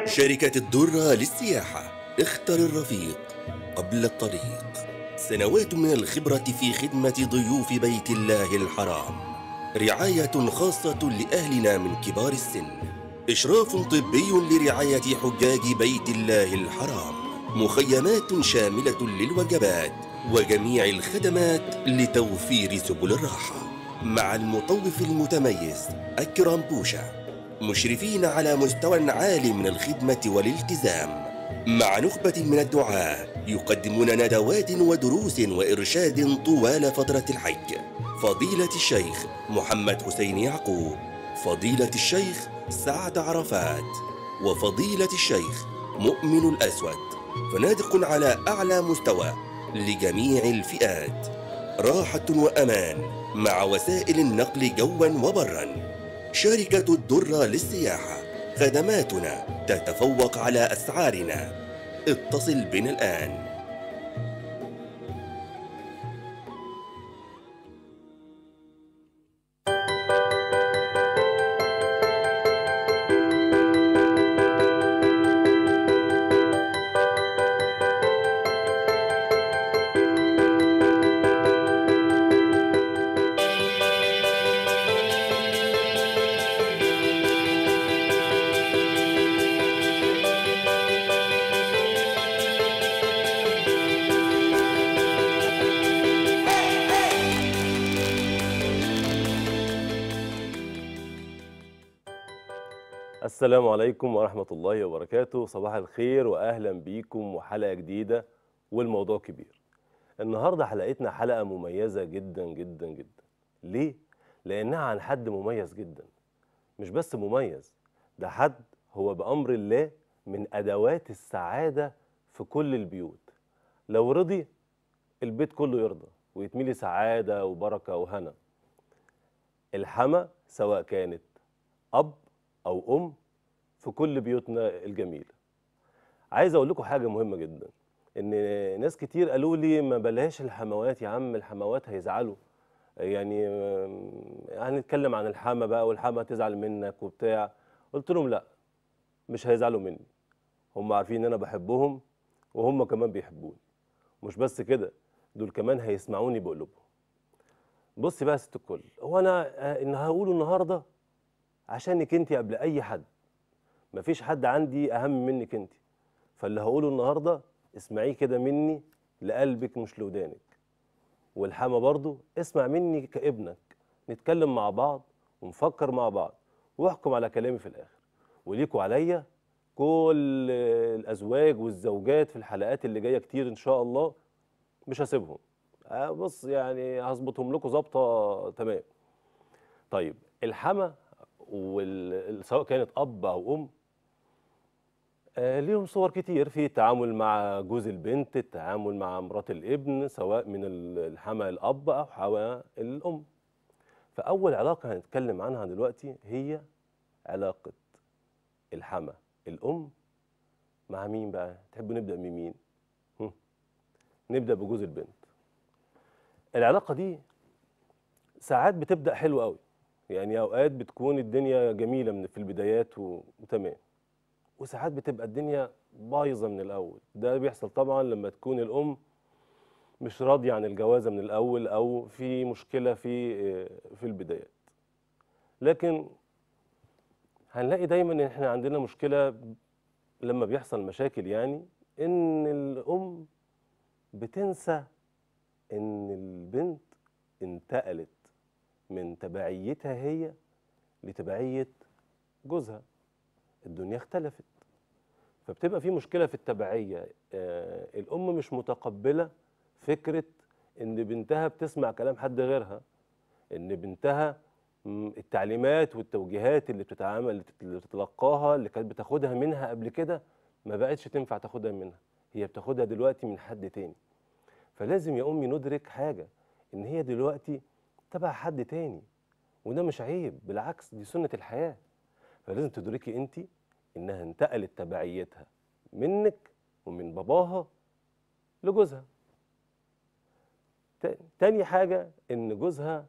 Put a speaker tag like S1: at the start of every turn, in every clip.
S1: شركة الدرة للسياحة اختر الرفيق قبل الطريق سنوات من الخبرة في خدمة ضيوف بيت الله الحرام رعاية خاصة لأهلنا من كبار السن إشراف طبي لرعاية حجاج بيت الله الحرام مخيمات شاملة للوجبات وجميع الخدمات لتوفير سبل الراحة مع المطوف المتميز أكرم بوشا مشرفين على مستوى عال من الخدمة والالتزام مع نخبة من الدعاة يقدمون ندوات ودروس وإرشاد طوال فترة الحج فضيلة الشيخ محمد حسين يعقوب فضيلة الشيخ سعد عرفات وفضيلة الشيخ مؤمن الأسود فنادق على أعلى مستوى لجميع الفئات راحة وأمان مع وسائل النقل جوا وبرا شركة الدرة للسياحة خدماتنا تتفوق على أسعارنا اتصل بنا الآن
S2: السلام عليكم ورحمة الله وبركاته صباح الخير وأهلا بيكم وحلقة جديدة والموضوع كبير النهاردة حلقتنا حلقة مميزة جدا جدا جدا ليه؟ لأنها عن حد مميز جدا مش بس مميز ده حد هو بأمر الله من أدوات السعادة في كل البيوت لو رضي البيت كله يرضى ويتملي سعادة وبركة وهنا الحما سواء كانت أب او ام في كل بيوتنا الجميله عايز اقول لكم حاجه مهمه جدا ان ناس كتير قالوا لي ما بلاش الحموات يا عم الحموات هيزعلوا يعني هنتكلم عن الحما بقى والحما تزعل منك وبتاع قلت لهم لا مش هيزعلوا مني هم عارفين ان انا بحبهم وهم كمان بيحبوني مش بس كده دول كمان هيسمعوني بقلوبهم بصي بقى يا ست الكل هو انا ان هقوله النهارده عشانك انت قبل اي حد مفيش حد عندي اهم منك انت فاللي هقوله النهارده اسمعيه كده مني لقلبك مش لودانك والحما برضو اسمع مني كابنك نتكلم مع بعض ونفكر مع بعض واحكم على كلامي في الاخر وليكوا عليا كل الازواج والزوجات في الحلقات اللي جايه كتير ان شاء الله مش هسيبهم بص يعني هظبطهم لكم ظابطه تمام طيب الحما وال... سواء كانت اب او ام آه ليهم صور كتير في التعامل مع جوز البنت التعامل مع مرات الابن سواء من الحما الاب او حما الام فاول علاقه هنتكلم عنها دلوقتي هي علاقه الحما الام مع مين بقى تحبوا نبدا من مين هم. نبدا بجوز البنت العلاقه دي ساعات بتبدا حلوه قوي يعني اوقات بتكون الدنيا جميله من في البدايات و... وتمام وساعات بتبقى الدنيا بايظه من الاول ده بيحصل طبعا لما تكون الام مش راضيه عن الجوازه من الاول او في مشكله في في البدايات لكن هنلاقي دايما ان احنا عندنا مشكله لما بيحصل مشاكل يعني ان الام بتنسى ان البنت انتقلت من تبعيتها هي لتبعية جوزها الدنيا اختلفت فبتبقى في مشكلة في التبعية آه الأم مش متقبلة فكرة إن بنتها بتسمع كلام حد غيرها إن بنتها التعليمات والتوجيهات اللي بتتعامل اللي بتتلقاها اللي كانت بتاخدها منها قبل كده ما بقتش تنفع تاخدها منها هي بتاخدها دلوقتي من حد تاني فلازم يا أمي ندرك حاجة إن هي دلوقتي تبع حد تاني وده مش عيب بالعكس دي سنة الحياة فلازم تدركي انت انها انتقلت تبعيتها منك ومن باباها لجوزها تاني حاجة ان جوزها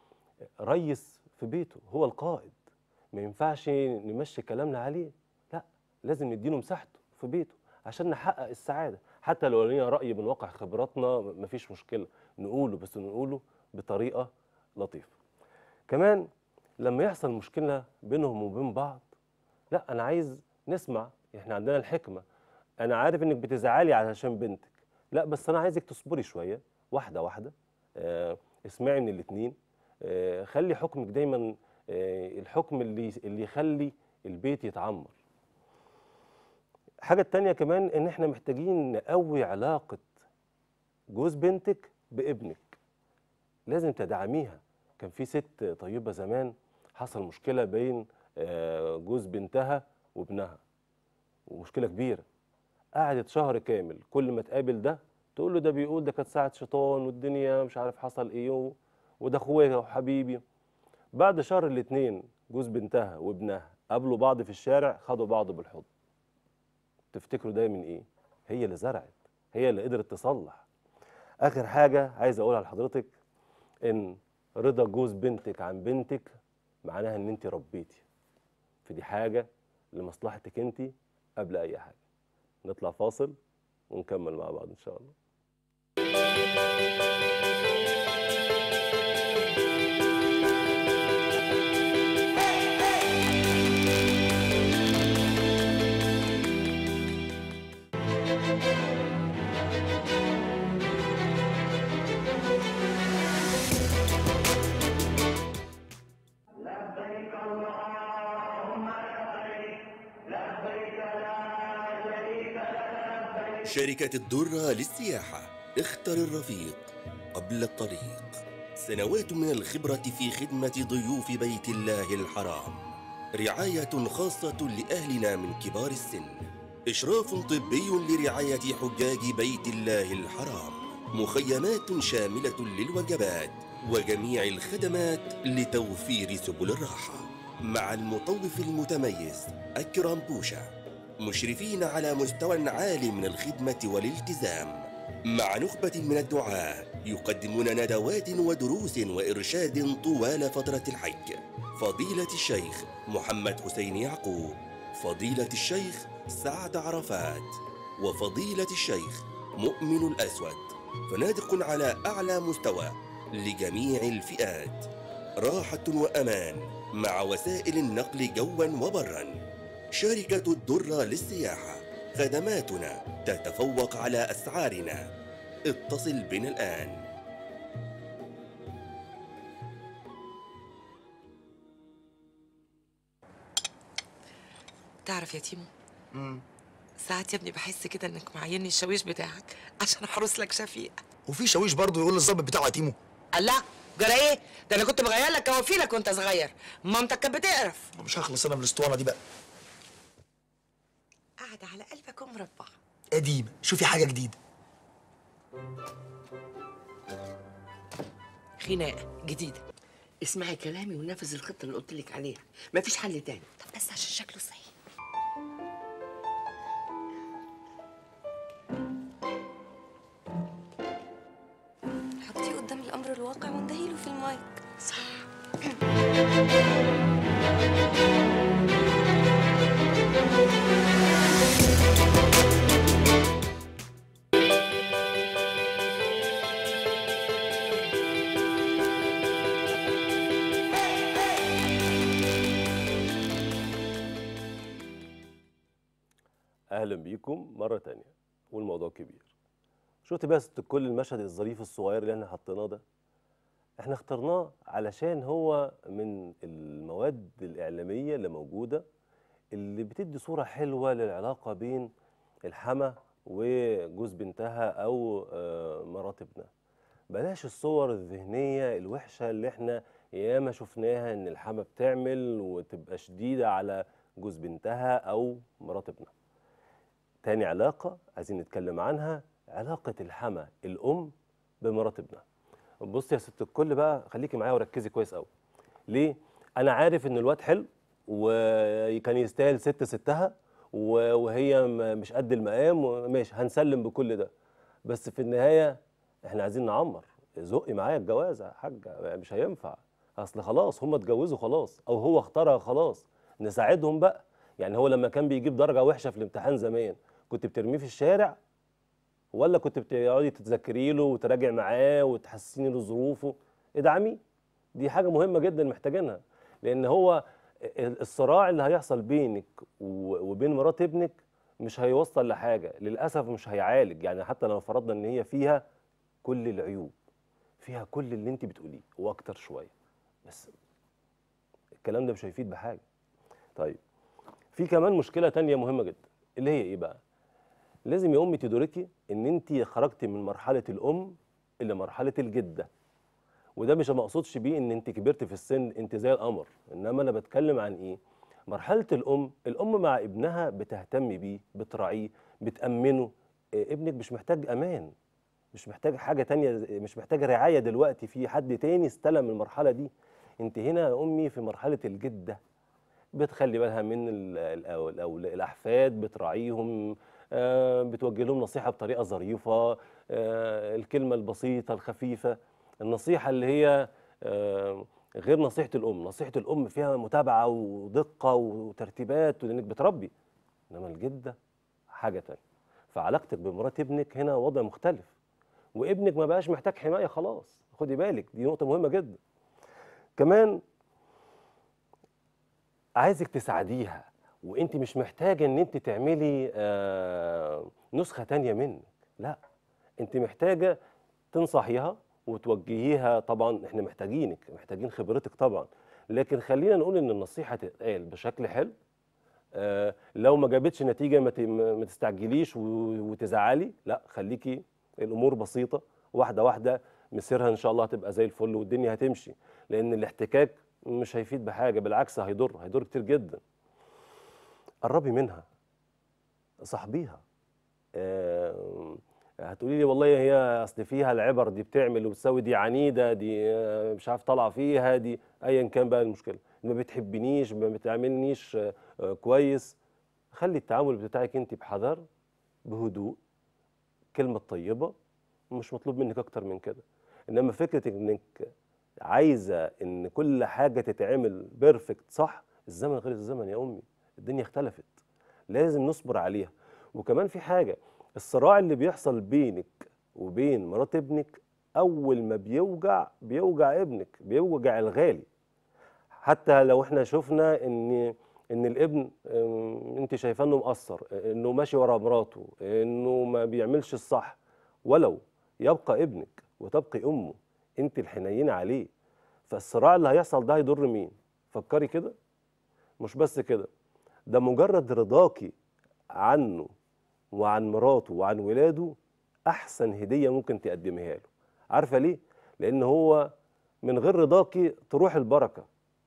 S2: ريس في بيته هو القائد ما ينفعش نمشي كلامنا عليه لا لازم نديله مساحته في بيته عشان نحقق السعاده حتى لو لينا راي من واقع خبراتنا مفيش مشكله نقوله بس نقوله بطريقه لطيفه كمان لما يحصل مشكله بينهم وبين بعض لا انا عايز نسمع احنا عندنا الحكمه انا عارف انك بتزعلي علشان بنتك لا بس انا عايزك تصبري شويه واحده واحده آه اسمعي من الاثنين آه خلي حكمك دايما آه الحكم اللي اللي يخلي البيت يتعمر الحاجه التانية كمان ان احنا محتاجين نقوي علاقه جوز بنتك بابنك لازم تدعميها كان في ست طيبه زمان حصل مشكله بين آه، جوز بنتها وابنها ومشكله كبيره قعدت شهر كامل كل ما تقابل ده تقول له ده بيقول ده كانت ساعه شيطان والدنيا مش عارف حصل ايه و- وده اخويا وحبيبي بعد شهر الاتنين جوز بنتها وابنها قابلوا بعض في الشارع خدوا بعض بالحضن تفتكروا ده من ايه هي اللي زرعت هي اللي قدرت تصلح اخر حاجه عايز اقولها لحضرتك ان رضا جوز بنتك عن بنتك معناها ان انت ربيتي فدي حاجه لمصلحتك انت قبل اي حاجه نطلع فاصل ونكمل مع بعض ان شاء الله
S1: شركة الدرة للسياحة اختر الرفيق قبل الطريق سنوات من الخبرة في خدمة ضيوف بيت الله الحرام رعاية خاصة لأهلنا من كبار السن إشراف طبي لرعاية حجاج بيت الله الحرام مخيمات شاملة للوجبات وجميع الخدمات لتوفير سبل الراحة مع المطوف المتميز أكرم بوشا مشرفين على مستوى عالي من الخدمة والالتزام مع نخبة من الدعاة يقدمون ندوات ودروس وإرشاد طوال فترة الحج فضيلة الشيخ محمد حسين يعقوب فضيلة الشيخ سعد عرفات وفضيلة الشيخ مؤمن الأسود فنادق على أعلى مستوى لجميع الفئات راحة وأمان مع وسائل النقل جوا وبرا شركة الدرة للسياحة خدماتنا تتفوق على أسعارنا اتصل بنا الآن
S3: تعرف يا تيمو ساعات يا ابني بحس كده انك معيني الشاويش بتاعك عشان احرس لك شفيق
S4: وفي شاويش برضه يقول للظابط بتاعه يا تيمو
S3: الله جرى ايه ده انا كنت بغير لك كوافيلك وانت صغير مامتك كانت بتقرف
S4: مش هخلص انا من الاسطوانه دي بقى
S3: قاعده على قلبك ومربع
S4: قديمه شوفي حاجه جديده
S3: خناقه جديده
S5: اسمعي كلامي ونفذ الخطه اللي قلت لك عليها مفيش حل تاني
S3: طب بس عشان شكله صحيح
S6: حطيه قدام الامر الواقع واندهيله في المايك
S2: اهلا بيكم مره تانية والموضوع كبير شفت بقى يا ست الكل المشهد الظريف الصغير اللي احنا حطيناه ده احنا اخترناه علشان هو من المواد الاعلاميه اللي موجوده اللي بتدي صوره حلوه للعلاقه بين الحما وجوز بنتها او آه، مرات ابنها بلاش الصور الذهنيه الوحشه اللي احنا ياما شفناها ان الحما بتعمل وتبقى شديده على جوز بنتها او مرات ابنها تاني علاقة عايزين نتكلم عنها علاقة الحما الأم بمرات ابنها بصي يا ست الكل بقى خليكي معايا وركزي كويس قوي ليه؟ أنا عارف إن الواد حلو وكان يستاهل ست ستها و- وهي م- مش قد المقام وماشي هنسلم بكل ده بس في النهاية احنا عايزين نعمر زقي معايا الجواز يا حاجة مش هينفع أصل خلاص هم اتجوزوا خلاص أو هو اختارها خلاص نساعدهم بقى يعني هو لما كان بيجيب درجه وحشه في الامتحان زمان كنت بترميه في الشارع ولا كنت بتقعدي تتذكري له وتراجع معاه وتحسسيني له ظروفه ادعميه دي حاجه مهمه جدا محتاجينها لان هو ال- الصراع اللي هيحصل بينك و- وبين مرات ابنك مش هيوصل لحاجه للاسف مش هيعالج يعني حتى لو فرضنا ان هي فيها كل العيوب فيها كل اللي انت بتقوليه واكتر شويه بس الكلام ده مش هيفيد بحاجه طيب في كمان مشكله تانية مهمه جدا اللي هي ايه بقى لازم يا امي تدركي ان انت خرجتي من مرحله الام الى مرحله الجده وده مش ما اقصدش بيه ان انت كبرت في السن انت زي القمر انما انا بتكلم عن ايه مرحله الام الام مع ابنها بتهتم بيه بتراعيه بتامنه إيه، ابنك مش محتاج امان مش محتاج حاجه تانية مش محتاج رعايه دلوقتي في حد تاني استلم المرحله دي انت هنا يا امي في مرحله الجده بتخلي بالها من ال- ال- الأول- الاحفاد بتراعيهم آه، بتوجه لهم نصيحه بطريقه ظريفه آه، الكلمه البسيطه الخفيفه النصيحه اللي هي آه، غير نصيحه الام نصيحه الام فيها متابعه ودقه وترتيبات لانك بتربي انما الجده حاجه تانية فعلاقتك بمرات ابنك هنا وضع مختلف وابنك ما بقاش محتاج حمايه خلاص خدي بالك دي نقطه مهمه جدا كمان عايزك تساعديها وانت مش محتاجه ان انت تعملي آه، نسخه تانية منك لا انت محتاجه تنصحيها وتوجهيها طبعا احنا محتاجينك محتاجين خبرتك طبعا لكن خلينا نقول ان النصيحه تتقال بشكل حلو آه، لو ما جابتش نتيجه ما ت- ما تستعجليش و- وتزعلي لا خليكي الامور بسيطه واحده واحده مسيرها ان شاء الله هتبقى زي الفل والدنيا هتمشي لان الاحتكاك مش هيفيد بحاجه بالعكس هيضر هيضر كتير جدا قربي منها صاحبيها آه، هتقولي لي والله هي اصل فيها العبر دي بتعمل وتسوي دي عنيده دي آه، مش عارف طالعه فيها دي ايا كان بقى المشكله ما بتحبنيش ما بتعاملنيش آه، آه، كويس خلي التعامل بتاعك انت بحذر بهدوء كلمه طيبه مش مطلوب منك اكتر من كده انما فكره انك عايزه ان كل حاجه تتعمل بيرفكت صح الزمن غير الزمن يا امي الدنيا اختلفت لازم نصبر عليها وكمان في حاجه الصراع اللي بيحصل بينك وبين مرات ابنك اول ما بيوجع بيوجع ابنك بيوجع الغالي حتى لو احنا شفنا ان ان الابن ام، انت شايفاه انه مقصر انه ماشي ورا مراته انه ما بيعملش الصح ولو يبقى ابنك وتبقي امه انت الحنينه عليه فالصراع اللي هيحصل ده هيضر مين فكري كده مش بس كده ده مجرد رضاكي عنه وعن مراته وعن ولاده احسن هديه ممكن تقدميها له عارفه ليه لان هو من غير رضاكي تروح البركه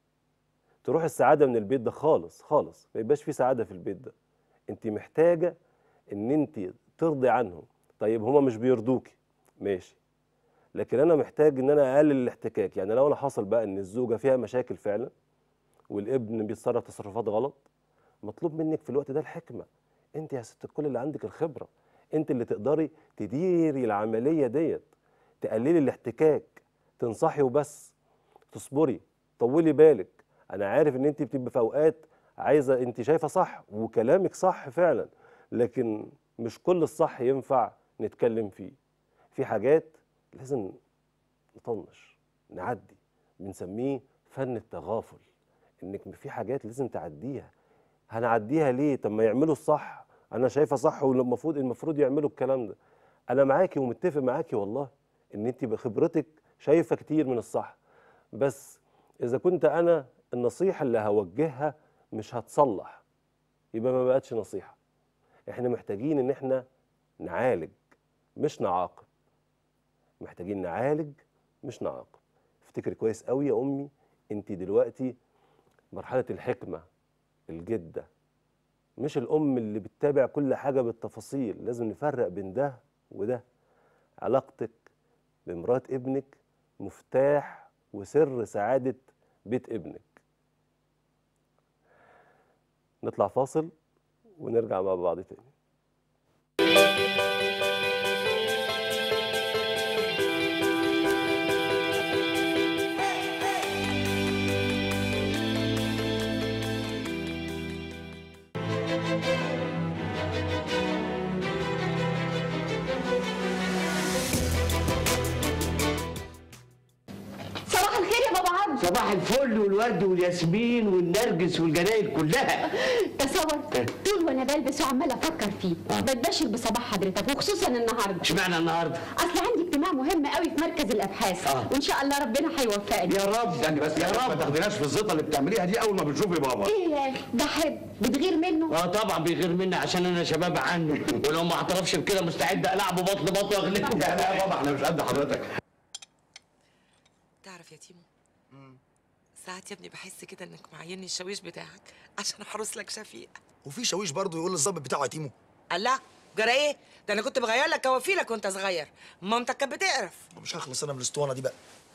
S2: تروح السعاده من البيت ده خالص خالص ما يبقاش في سعاده في البيت ده انت محتاجه ان انت ترضي عنهم طيب هما مش بيرضوكي ماشي لكن انا محتاج ان انا اقلل الاحتكاك يعني لو انا حصل بقى ان الزوجه فيها مشاكل فعلا والابن بيتصرف تصرفات غلط مطلوب منك في الوقت ده الحكمه انت يا ست الكل اللي عندك الخبره انت اللي تقدري تديري العمليه ديت تقللي الاحتكاك تنصحي وبس تصبري طولي بالك انا عارف ان انت بتبقى في اوقات عايزه انت شايفه صح وكلامك صح فعلا لكن مش كل الصح ينفع نتكلم فيه في حاجات لازم نطنش نعدي بنسميه فن التغافل انك في حاجات لازم تعديها هنعديها ليه طب ما يعملوا الصح انا شايفه صح والمفروض المفروض يعملوا الكلام ده انا معاكي ومتفق معاكي والله ان انت بخبرتك شايفه كتير من الصح بس اذا كنت انا النصيحه اللي هوجهها مش هتصلح يبقى ما بقتش نصيحه احنا محتاجين ان احنا نعالج مش نعاقب محتاجين نعالج مش نعاقب افتكري كويس قوي يا امي انت دلوقتي مرحله الحكمه الجده مش الام اللي بتتابع كل حاجه بالتفاصيل لازم نفرق بين ده وده علاقتك بمرات ابنك مفتاح وسر سعاده بيت ابنك نطلع فاصل ونرجع مع بعض تاني
S5: صباح الفل والورد والياسمين والنرجس والجنايل كلها
S7: تصور طول وانا بلبس وعمال افكر فيه بتبشر بصباح حضرتك وخصوصا النهارده
S5: اشمعنى النهارده
S7: اصل عندي اجتماع مهم قوي في مركز الابحاث
S5: آه.
S7: وان شاء الله ربنا هيوفقني
S5: يا رب
S8: استني بس يا رب ما تاخديناش في الزيطه اللي بتعمليها دي اول ما بنشوفي بابا
S7: ايه ده حب بتغير منه
S5: اه طبعا بيغير مني عشان انا شباب عنه ولو ما اعترفش بكده مستعد العبه بطل بطل واغلبه
S8: يا لا يا بابا احنا مش قد حضرتك
S3: تعرف يا تيمو ساعات يا ابني بحس كده انك معيني الشاويش بتاعك عشان احرس لك شفيق
S4: وفي شاويش برضه يقول للظابط بتاعه يتيمه
S3: الله جرى ايه ده انا كنت بغير لك كوافيلك وانت صغير مامتك كانت بتقرف
S4: مش هخلص انا من الاسطوانه دي بقى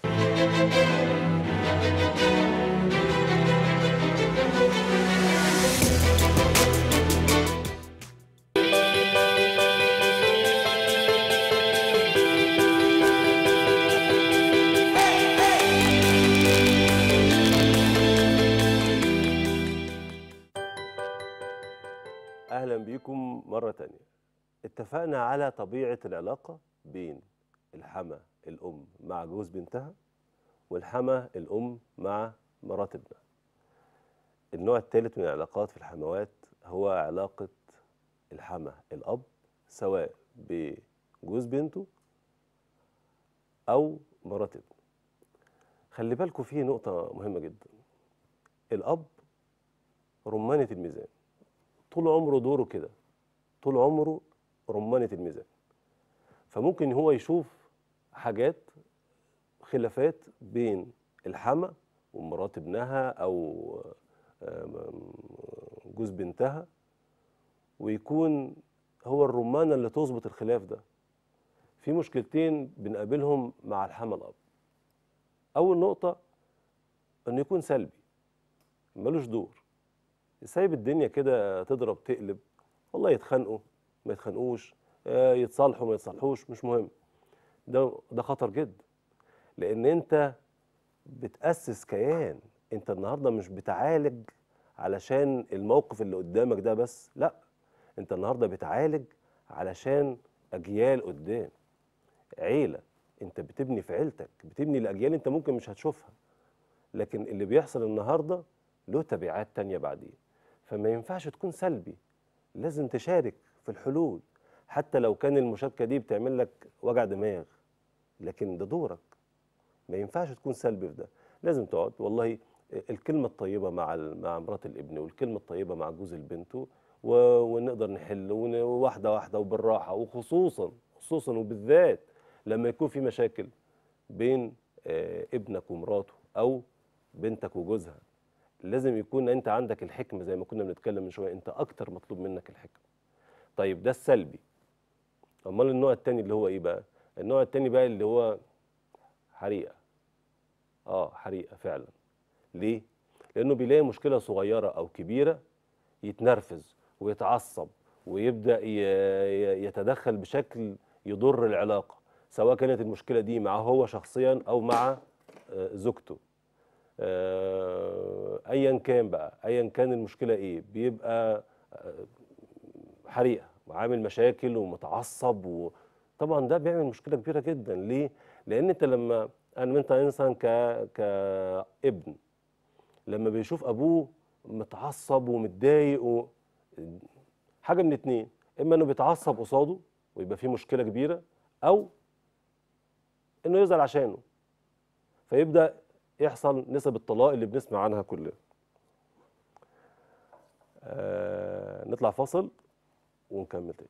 S2: اهلا بيكم مره تانية اتفقنا على طبيعه العلاقه بين الحما الام مع جوز بنتها والحما الام مع مرات ابنها النوع الثالث من العلاقات في الحموات هو علاقه الحما الاب سواء بجوز بنته او مرات ابنه خلي بالكم في نقطه مهمه جدا الاب رمانه الميزان طول عمره دوره كده طول عمره رمانة الميزان فممكن هو يشوف حاجات خلافات بين الحما ومرات ابنها او آم، جوز بنتها ويكون هو الرمانة اللي تظبط الخلاف ده في مشكلتين بنقابلهم مع الحما الاب اول نقطة انه يكون سلبي ملوش دور سايب الدنيا كده تضرب تقلب والله يتخانقوا ما يتخانقوش آه، يتصالحوا ما يتصالحوش مش مهم ده ده خطر جدا لان انت بتاسس كيان انت النهارده مش بتعالج علشان الموقف اللي قدامك ده بس لا انت النهارده بتعالج علشان اجيال قدام عيله انت بتبني في عيلتك بتبني لاجيال انت ممكن مش هتشوفها لكن اللي بيحصل النهارده له تبعات تانية بعدين فما ينفعش تكون سلبي لازم تشارك في الحلول حتى لو كان المشاركة دي بتعمل لك وجع دماغ لكن ده دورك ما ينفعش تكون سلبي في ده لازم تقعد والله الكلمة الطيبة مع ال- مع مرات الابن والكلمة الطيبة مع جوز البنت و- ونقدر نحل ون- واحدة واحدة وبالراحة وخصوصا خصوصا وبالذات لما يكون في مشاكل بين آه، ابنك ومراته أو بنتك وجوزها لازم يكون انت عندك الحكمه زي ما كنا بنتكلم من شويه انت اكتر مطلوب منك الحكمه طيب ده السلبي امال النوع التاني اللي هو ايه بقى النوع التاني بقى اللي هو حريقه اه حريقه فعلا ليه لانه بيلاقي مشكله صغيره او كبيره يتنرفز ويتعصب ويبدا ي- ي- يتدخل بشكل يضر العلاقه سواء كانت المشكله دي معه هو شخصيا او مع آه، زوجته آه، ايا كان بقى ايا كان المشكله ايه بيبقى آه، حريقه وعامل مشاكل ومتعصب وطبعا ده بيعمل مشكله كبيره جدا ليه لان انت لما انا انت انسان ك كابن لما بيشوف ابوه متعصب ومتضايق و... حاجه من اتنين اما انه بيتعصب قصاده ويبقى في مشكله كبيره او انه يزعل عشانه فيبدا يحصل نسب الطلاق اللي بنسمع عنها كلنا آه نطلع فاصل ونكمل تاني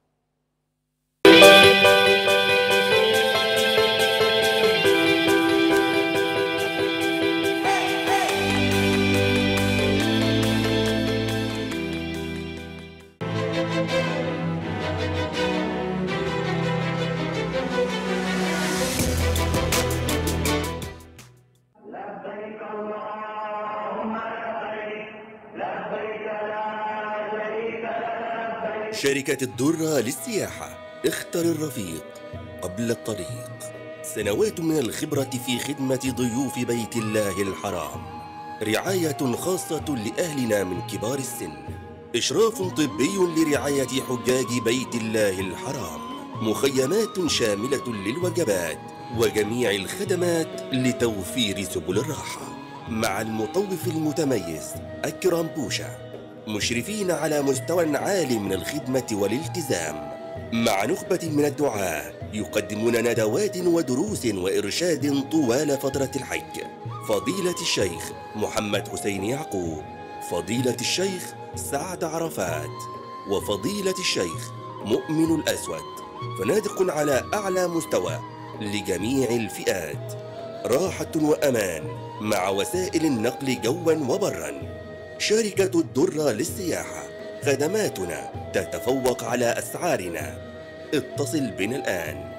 S1: شركة الدرة للسياحة اختر الرفيق قبل الطريق سنوات من الخبرة في خدمة ضيوف بيت الله الحرام رعاية خاصة لأهلنا من كبار السن إشراف طبي لرعاية حجاج بيت الله الحرام مخيمات شاملة للوجبات وجميع الخدمات لتوفير سبل الراحه مع المطوف المتميز أكرم بوشا مشرفين على مستوى عالي من الخدمة والالتزام مع نخبة من الدعاة يقدمون ندوات ودروس وإرشاد طوال فترة الحج فضيلة الشيخ محمد حسين يعقوب فضيلة الشيخ سعد عرفات وفضيلة الشيخ مؤمن الأسود فنادق على أعلى مستوى لجميع الفئات راحة وأمان مع وسائل النقل جوا وبرا شركة الدرة للسياحة خدماتنا تتفوق على أسعارنا اتصل بنا الآن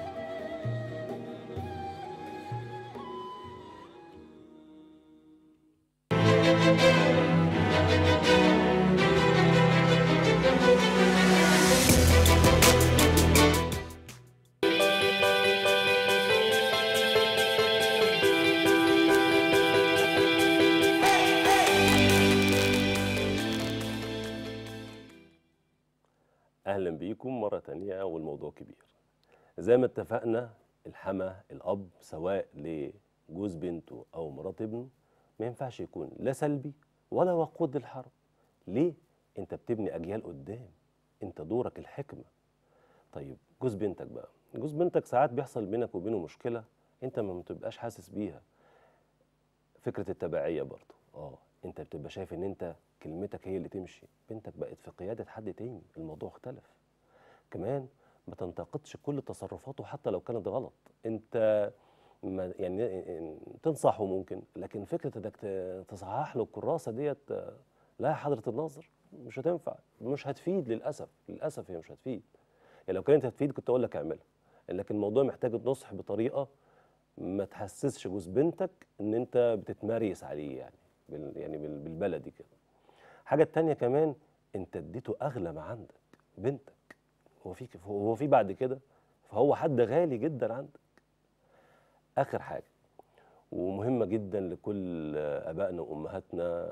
S2: اهلا بيكم مره تانية والموضوع كبير زي ما اتفقنا الحما الاب سواء لجوز بنته او مرات ابنه ما ينفعش يكون لا سلبي ولا وقود للحرب ليه انت بتبني اجيال قدام انت دورك الحكمه طيب جوز بنتك بقى جوز بنتك ساعات بيحصل بينك وبينه مشكله انت ما بتبقاش حاسس بيها فكره التبعيه برضه اه انت بتبقى شايف ان انت كلمتك هي اللي تمشي بنتك بقت في قياده حد تاني الموضوع اختلف كمان ما تنتقدش كل تصرفاته حتى لو كانت غلط انت ما يعني تنصحه ممكن لكن فكره انك ت- تصحح له الكراسه ديت آه، لا يا حضره الناظر مش هتنفع مش هتفيد للاسف للاسف هي مش هتفيد يعني لو كانت هتفيد كنت اقول لك اعملها لكن الموضوع محتاج النصح بطريقه ما تحسسش جوز بنتك ان انت بتتمريس عليه يعني بال يعني بال- بالبلدي كده حاجه التانية كمان انت اديته اغلى ما عندك بنتك هو في هو في بعد كده فهو حد غالي جدا عندك اخر حاجه ومهمه جدا لكل ابائنا وامهاتنا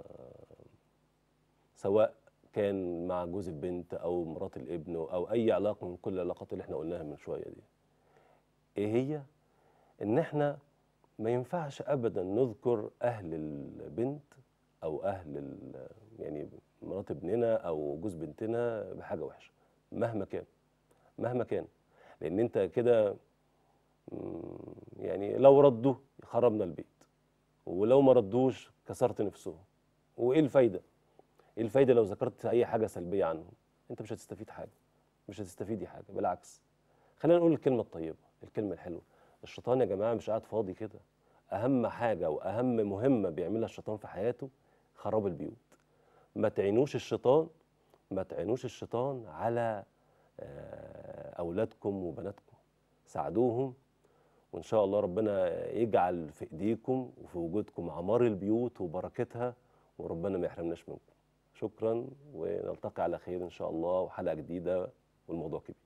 S2: سواء كان مع جوز البنت او مرات الابن او اي علاقه من كل العلاقات اللي احنا قلناها من شويه دي ايه هي ان احنا ما ينفعش ابدا نذكر اهل البنت او اهل ال- يعني مرات ابننا او جوز بنتنا بحاجه وحشه مهما كان مهما كان لان انت كده مم، يعني لو ردوا خربنا البيت ولو ما ردوش كسرت نفسهم وايه الفايده ايه الفايده لو ذكرت اي حاجه سلبيه عنهم انت مش هتستفيد حاجه مش هتستفيدي حاجه بالعكس خلينا نقول الكلمه الطيبه الكلمه الحلوه الشيطان يا جماعه مش قاعد فاضي كده اهم حاجه واهم مهمه بيعملها الشيطان في حياته خراب البيوت ما تعينوش الشيطان ما تعينوش الشيطان على آه، اولادكم وبناتكم ساعدوهم وان شاء الله ربنا يجعل في ايديكم وفي وجودكم عمار البيوت وبركتها وربنا ما يحرمناش منكم شكرا ونلتقي على خير ان شاء الله وحلقه جديده والموضوع كبير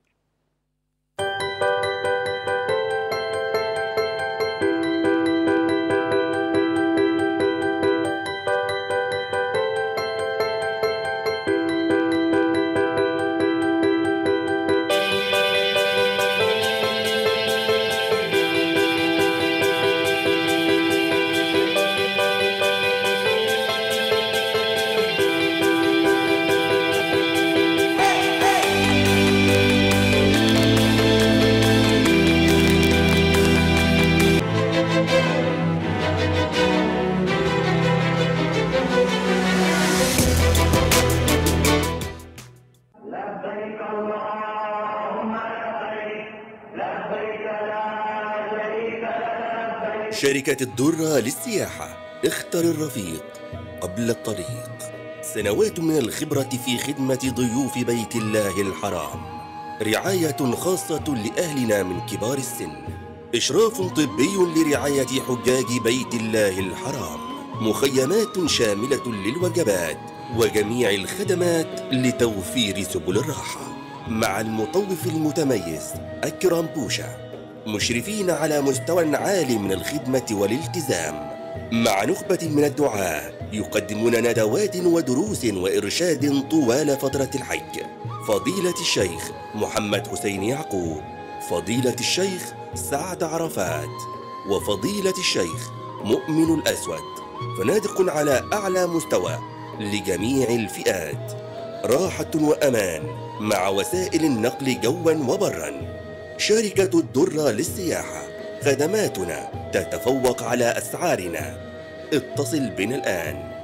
S1: شركة الدرة للسياحة اختر الرفيق قبل الطريق سنوات من الخبرة في خدمة ضيوف بيت الله الحرام رعاية خاصة لأهلنا من كبار السن إشراف طبي لرعاية حجاج بيت الله الحرام مخيمات شاملة للوجبات وجميع الخدمات لتوفير سبل الراحة مع المطوف المتميز أكرم بوشا مشرفين على مستوى عالي من الخدمة والالتزام مع نخبة من الدعاة يقدمون ندوات ودروس وإرشاد طوال فترة الحج فضيلة الشيخ محمد حسين يعقوب فضيلة الشيخ سعد عرفات وفضيلة الشيخ مؤمن الأسود فنادق على أعلى مستوى لجميع الفئات راحة وأمان مع وسائل النقل جوا وبرا شركة الدرة للسياحة خدماتنا تتفوق على أسعارنا اتصل بنا الآن